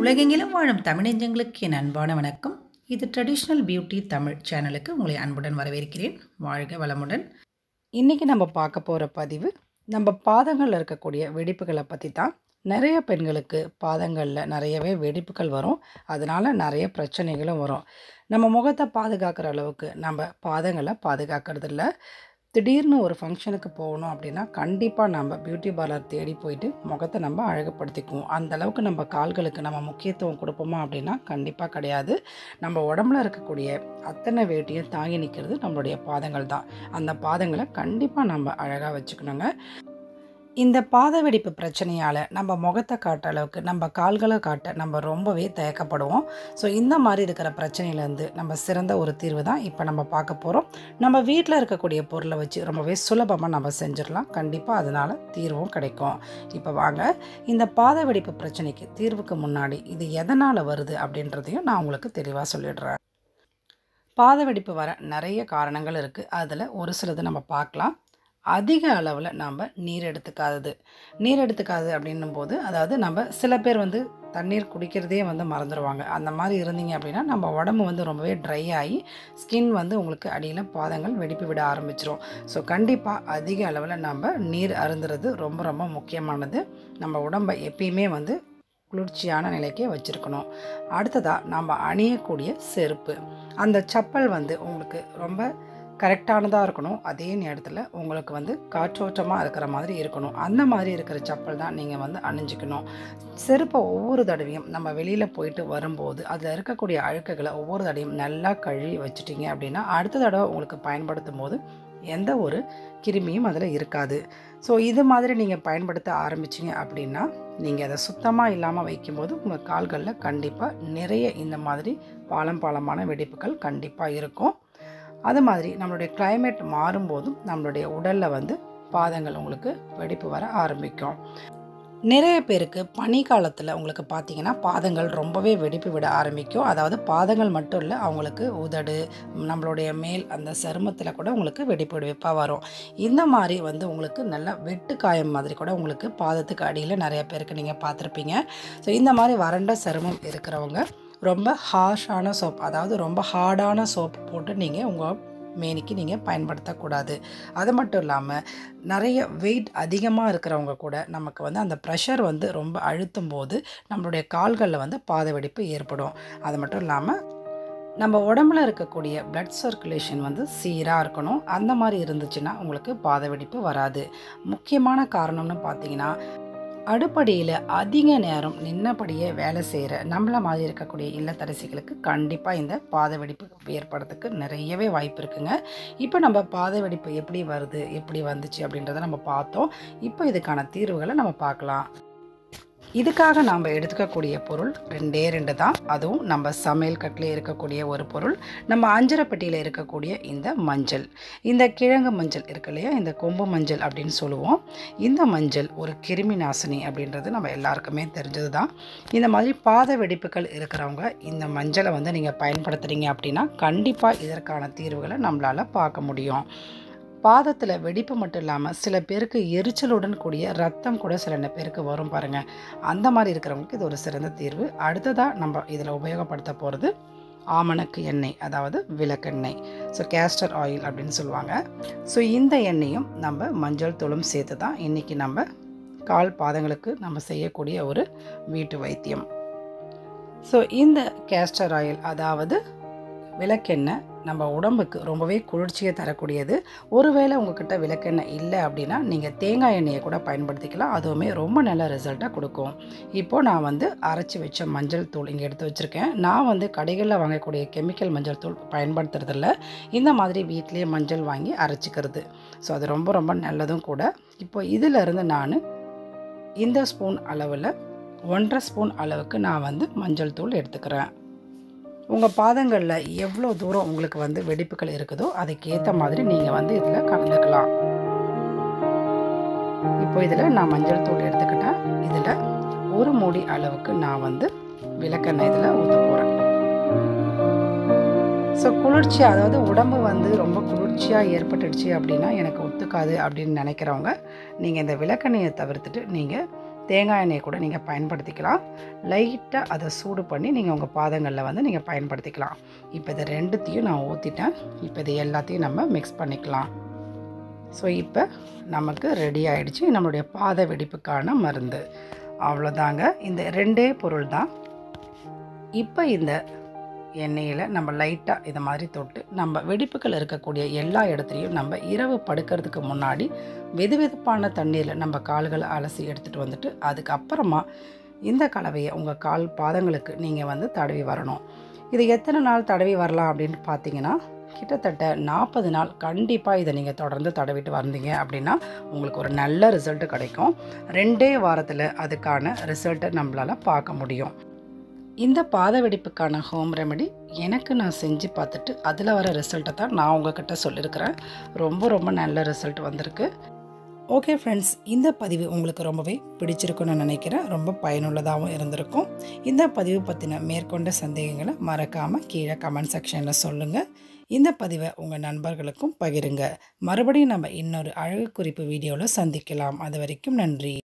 உலகெங்கிலும் வாழும் தமிழஞ்சங்களுக்கு என் அன்பான வணக்கம் இது ட்ரெடிஷ்னல் பியூட்டி தமிழ் சேனலுக்கு உங்களை அன்புடன் வரவேற்கிறேன் வாழ்க வளமுடன் இன்றைக்கி நம்ம பார்க்க போகிற பதிவு நம்ம பாதங்களில் இருக்கக்கூடிய வெடிப்புகளை பற்றி தான் நிறைய பெண்களுக்கு பாதங்களில் நிறையவே வெடிப்புகள் வரும் அதனால் நிறைய பிரச்சனைகளும் வரும் நம்ம முகத்தை பாதுகாக்கிற அளவுக்கு நம்ம பாதங்களை பாதுகாக்கிறது இல்ல திடீர்னு ஒரு ஃபங்க்ஷனுக்கு போகணும் அப்படின்னா கண்டிப்பாக நம்ம பியூட்டி பார்லர் தேடி போயிட்டு முகத்தை நம்ம அழகுபடுத்திக்குவோம் அந்த அளவுக்கு நம்ம கால்களுக்கு நம்ம முக்கியத்துவம் கொடுப்போமா அப்படின்னா கண்டிப்பாக கிடையாது நம்ம உடம்புல இருக்கக்கூடிய அத்தனை வேட்டியும் தாங்கி நிற்கிறது நம்மளுடைய பாதங்கள் தான் அந்த பாதங்களை கண்டிப்பாக நம்ம அழகாக வச்சுக்கணுங்க இந்த பாத வெடிப்பு பிரச்சனையால் நம்ம முகத்தை காட்ட அளவுக்கு நம்ம கால்களை காட்ட நம்ம ரொம்பவே தயக்கப்படுவோம் ஸோ இந்த மாதிரி இருக்கிற பிரச்சனையிலேருந்து நம்ம சிறந்த ஒரு தீர்வு தான் இப்போ நம்ம பார்க்க போகிறோம் நம்ம வீட்டில் இருக்கக்கூடிய பொருளை வச்சு ரொம்பவே சுலபமாக நம்ம செஞ்சிடலாம் கண்டிப்பாக அதனால் தீர்வும் கிடைக்கும் இப்போ வாங்க இந்த பாத வெடிப்பு பிரச்சனைக்கு தீர்வுக்கு முன்னாடி இது எதனால் வருது அப்படின்றதையும் நான் உங்களுக்கு தெளிவாக சொல்லிடுறேன் பாத வெடிப்பு வர நிறைய காரணங்கள் இருக்குது அதில் ஒரு சிலது நம்ம பார்க்கலாம் அதிக அளவில் நம்ம நீர் எடுத்துக்காதது நீர் எடுத்துக்காது அப்படின்னும் போது அதாவது நம்ம சில பேர் வந்து தண்ணீர் குடிக்கிறதே வந்து மறந்துடுவாங்க அந்த மாதிரி இருந்தீங்க அப்படின்னா நம்ம உடம்பு வந்து ரொம்பவே ட்ரை ஆகி ஸ்கின் வந்து உங்களுக்கு அடியில் பாதங்கள் வெடிப்பு விட ஆரம்பிச்சிரும் ஸோ கண்டிப்பாக அதிக அளவில் நம்ம நீர் அருந்துறது ரொம்ப ரொம்ப முக்கியமானது நம்ம உடம்பை எப்பயுமே வந்து குளிர்ச்சியான நிலைக்கே வச்சுருக்கணும் அடுத்ததாக நம்ம அணியக்கூடிய செருப்பு அந்த செப்பல் வந்து உங்களுக்கு ரொம்ப கரெக்டானதாக இருக்கணும் அதே நேரத்தில் உங்களுக்கு வந்து காற்றோட்டமாக இருக்கிற மாதிரி இருக்கணும் அந்த மாதிரி இருக்கிற செப்பல் தான் நீங்கள் வந்து அணிஞ்சிக்கணும் செருப்பை ஒவ்வொரு தடவையும் நம்ம வெளியில் போயிட்டு வரும்போது அதில் இருக்கக்கூடிய அழுக்குகளை ஒவ்வொரு தடவையும் நல்லா கழுவி வச்சுட்டீங்க அப்படின்னா அடுத்த தடவை உங்களுக்கு பயன்படுத்தும் போது எந்த ஒரு கிருமியும் அதில் இருக்காது ஸோ இது மாதிரி நீங்கள் பயன்படுத்த ஆரம்பிச்சிங்க அப்படின்னா நீங்கள் அதை சுத்தமாக இல்லாமல் வைக்கும்போது உங்கள் கால்களில் கண்டிப்பாக நிறைய இந்த மாதிரி பாலம் பாலமான வெடிப்புகள் கண்டிப்பாக இருக்கும் அது மாதிரி நம்மளுடைய climate மாறும்போதும் நம்மளுடைய உடலில் வந்து பாதங்கள் உங்களுக்கு வெடிப்பு வர ஆரம்பிக்கும் நிறைய பேருக்கு பனி காலத்தில் உங்களுக்கு பார்த்தீங்கன்னா பாதங்கள் ரொம்பவே வெடிப்பு விட ஆரம்பிக்கும் அதாவது பாதங்கள் மட்டும் இல்லை அவங்களுக்கு உதடு நம்மளுடைய மேல் அந்த சருமத்தில் கூட உங்களுக்கு வெடிப்பு வெடிப்பாக வரும் இந்த மாதிரி வந்து உங்களுக்கு நல்ல வெட்டு காயம் மாதிரி கூட உங்களுக்கு பாதத்துக்கு அடியில் நிறைய பேருக்கு நீங்கள் பார்த்துருப்பீங்க ஸோ இந்த மாதிரி வறண்ட சருமம் இருக்கிறவங்க ரொம்ப ஹார்ஷான சோப் அதாவது ரொம்ப ஹார்டான சோப் போட்டு நீங்கள் உங்கள் மேனிக்கு நீங்கள் பயன்படுத்தக்கூடாது அது மட்டும் இல்லாமல் நிறைய வெயிட் அதிகமாக இருக்கிறவங்க கூட நமக்கு வந்து அந்த ப்ரெஷர் வந்து ரொம்ப அழுத்தும் போது நம்மளுடைய கால்களில் வந்து பாத வெடிப்பு ஏற்படும் அது மட்டும் இல்லாமல் நம்ம உடம்புல இருக்கக்கூடிய பிளட் சர்க்குலேஷன் வந்து சீராக இருக்கணும் அந்த மாதிரி இருந்துச்சுன்னா உங்களுக்கு பாத வெடிப்பு வராது முக்கியமான காரணம்னு பார்த்தீங்கன்னா அடுப்படியில் அதிக நேரம் நின்னபடியே வேலை செய்கிற நம்மள மாதிரி இருக்கக்கூடிய இல்லத்தரசிகளுக்கு கண்டிப்பாக இந்த பாத வெடிப்பு ஏற்படுறதுக்கு நிறையவே வாய்ப்பு இருக்குங்க இப்போ நம்ம பாத வெடிப்பு எப்படி வருது எப்படி வந்துச்சு அப்படின்றத நம்ம பார்த்தோம் இப்போ இதுக்கான தீர்வுகளை நம்ம பார்க்கலாம் இதுக்காக நாம் எடுத்துக்கக்கூடிய பொருள் ரெண்டே ரெண்டு தான் அதுவும் நம்ம சமையல் கட்டில் இருக்கக்கூடிய ஒரு பொருள் நம்ம அஞ்சரைப்பட்டியில் இருக்கக்கூடிய இந்த மஞ்சள் இந்த கிழங்கு மஞ்சள் இருக்கு இல்லையா இந்த கொம்பு மஞ்சள் அப்படின்னு சொல்லுவோம் இந்த மஞ்சள் ஒரு கிருமி நாசினி அப்படின்றது நம்ம எல்லாருக்குமே தெரிஞ்சது தான் இந்த மாதிரி பாத வெடிப்புகள் இருக்கிறவங்க இந்த மஞ்சளை வந்து நீங்கள் பயன்படுத்துகிறீங்க அப்படின்னா கண்டிப்பாக இதற்கான தீர்வுகளை நம்மளால் பார்க்க முடியும் பாதத்தில் வெடிப்பு மட்டும் இல்லாமல் சில பேருக்கு எரிச்சலுடன் கூடிய ரத்தம் கூட சில பேருக்கு வரும் பாருங்கள் அந்த மாதிரி இருக்கிறவங்களுக்கு இது ஒரு சிறந்த தீர்வு அடுத்ததாக நம்ம இதில் உபயோகப்படுத்த போகிறது ஆமணக்கு எண்ணெய் அதாவது விளக்கெண்ணெய் ஸோ கேஸ்டர் ஆயில் அப்படின்னு சொல்லுவாங்க ஸோ இந்த எண்ணெயும் நம்ம மஞ்சள் தூளும் சேர்த்து தான் இன்றைக்கி நம்ம கால் பாதங்களுக்கு நம்ம செய்யக்கூடிய ஒரு வீட்டு வைத்தியம் ஸோ இந்த கேஸ்டர் ஆயில் அதாவது விளக்கெண்ணெய் நம்ம உடம்புக்கு ரொம்பவே குளிர்ச்சியை தரக்கூடியது ஒருவேளை உங்ககிட்ட விளக்கெண்ணெய் இல்லை அப்படின்னா நீங்கள் தேங்காய் எண்ணெயை கூட பயன்படுத்திக்கலாம் அதுவுமே ரொம்ப நல்ல ரிசல்ட்டாக கொடுக்கும் இப்போது நான் வந்து அரைச்சி வச்ச மஞ்சள் தூள் இங்கே எடுத்து வச்சுருக்கேன் நான் வந்து கடைகளில் வாங்கக்கூடிய கெமிக்கல் மஞ்சள் தூள் பயன்படுத்துறதில்ல இந்த மாதிரி வீட்லேயே மஞ்சள் வாங்கி அரைச்சிக்கிறது ஸோ அது ரொம்ப ரொம்ப நல்லதும் கூட இப்போ இதிலிருந்து நான் இந்த ஸ்பூன் அளவில் ஒன்றரை ஸ்பூன் அளவுக்கு நான் வந்து மஞ்சள் தூள் எடுத்துக்கிறேன் உங்கள் பாதங்களில் எவ்வளோ தூரம் உங்களுக்கு வந்து வெடிப்புகள் இருக்குதோ அதுக்கேற்ற மாதிரி நீங்கள் வந்து இதில் கலந்துக்கலாம் இப்போ இதில் நான் மஞ்சள் தூள் எடுத்துக்கிட்டேன் இதில் ஒரு மூடி அளவுக்கு நான் வந்து விளக்கெண்ணெய் இதில் ஊற்ற போகிறேன் ஸோ குளிர்ச்சி அதாவது உடம்பு வந்து ரொம்ப குளிர்ச்சியாக ஏற்பட்டுடுச்சு அப்படின்னா எனக்கு ஒத்துக்காது அப்படின்னு நினைக்கிறவங்க நீங்கள் இந்த விளக்கெண்ணெயை தவிர்த்துட்டு நீங்கள் தேங்காய் எண்ணெயை கூட நீங்கள் பயன்படுத்திக்கலாம் லைட்டாக அதை சூடு பண்ணி நீங்கள் உங்கள் பாதங்களில் வந்து நீங்கள் பயன்படுத்திக்கலாம் இப்போ இதை ரெண்டுத்தையும் நான் ஊற்றிட்டேன் இப்போ இது எல்லாத்தையும் நம்ம மிக்ஸ் பண்ணிக்கலாம் ஸோ இப்போ நமக்கு ரெடி ஆயிடுச்சு நம்மளுடைய பாத வெடிப்புக்கான மருந்து அவ்வளோதாங்க இந்த ரெண்டே பொருள் தான் இப்போ இந்த எண்ணெயில் நம்ம லைட்டாக இதை மாதிரி தொட்டு நம்ம வெடிப்புகள் இருக்கக்கூடிய எல்லா இடத்துலையும் நம்ம இரவு படுக்கிறதுக்கு முன்னாடி வெது வெதுப்பான தண்ணீரில் நம்ம கால்களை அலசி எடுத்துகிட்டு வந்துட்டு அதுக்கப்புறமா இந்த கலவையை உங்கள் கால் பாதங்களுக்கு நீங்கள் வந்து தடவி வரணும் இது எத்தனை நாள் தடவி வரலாம் அப்படின்னு பார்த்தீங்கன்னா கிட்டத்தட்ட நாற்பது நாள் கண்டிப்பாக இதை நீங்கள் தொடர்ந்து தடவிட்டு வந்தீங்க அப்படின்னா உங்களுக்கு ஒரு நல்ல ரிசல்ட் கிடைக்கும் ரெண்டே வாரத்தில் அதுக்கான ரிசல்ட்டை நம்மளால் பார்க்க முடியும் இந்த பாத வெடிப்புக்கான ஹோம் ரெமெடி எனக்கு நான் செஞ்சு பார்த்துட்டு அதில் வர ரிசல்ட்டை தான் நான் உங்ககிட்ட சொல்லியிருக்கிறேன் ரொம்ப ரொம்ப நல்ல ரிசல்ட் வந்திருக்கு ஓகே ஃப்ரெண்ட்ஸ் இந்த பதிவு உங்களுக்கு ரொம்பவே பிடிச்சிருக்குன்னு நினைக்கிறேன் ரொம்ப பயனுள்ளதாகவும் இருந்திருக்கும் இந்த பதிவு பற்றின மேற்கொண்ட சந்தேகங்களை மறக்காமல் கீழே கமெண்ட் செக்ஷனில் சொல்லுங்கள் இந்த பதிவை உங்கள் நண்பர்களுக்கும் பகிருங்க மறுபடியும் நம்ம இன்னொரு அழகு குறிப்பு வீடியோவில் சந்திக்கலாம் அது வரைக்கும் நன்றி